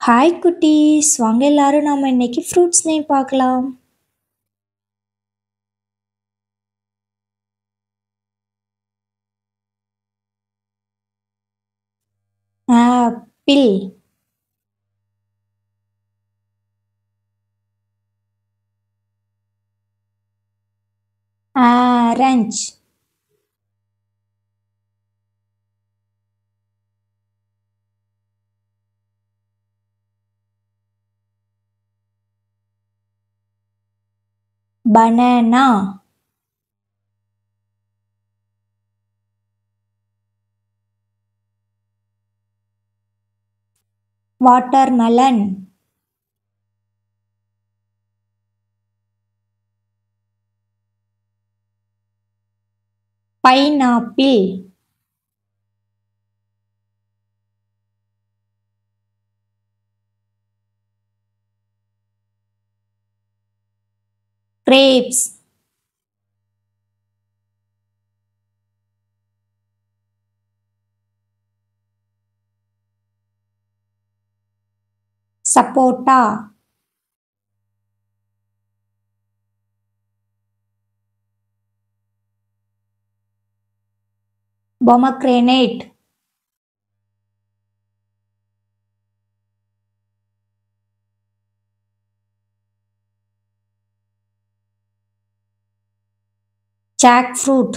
hi குட்டீஸ் வாங்க எல்லாரும் நாம இன்னைக்கு ஃப்ரூட்ஸ் நேம் பார்க்கலாம் apple orange banana watermelon pineapple grapes sapota pomegranate jackfruit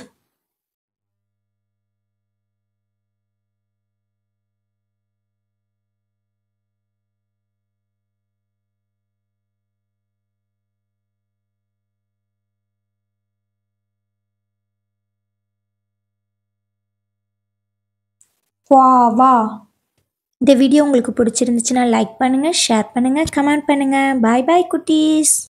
guava இந்த வீடியோ உங்களுக்கு பிடிச்சிருந்துச்சுன்னா லைக் பண்ணுங்கள் ஷேர் பண்ணுங்கள் கமெண்ட் பண்ணுங்கள் பாய் பாய் குட்டீஸ்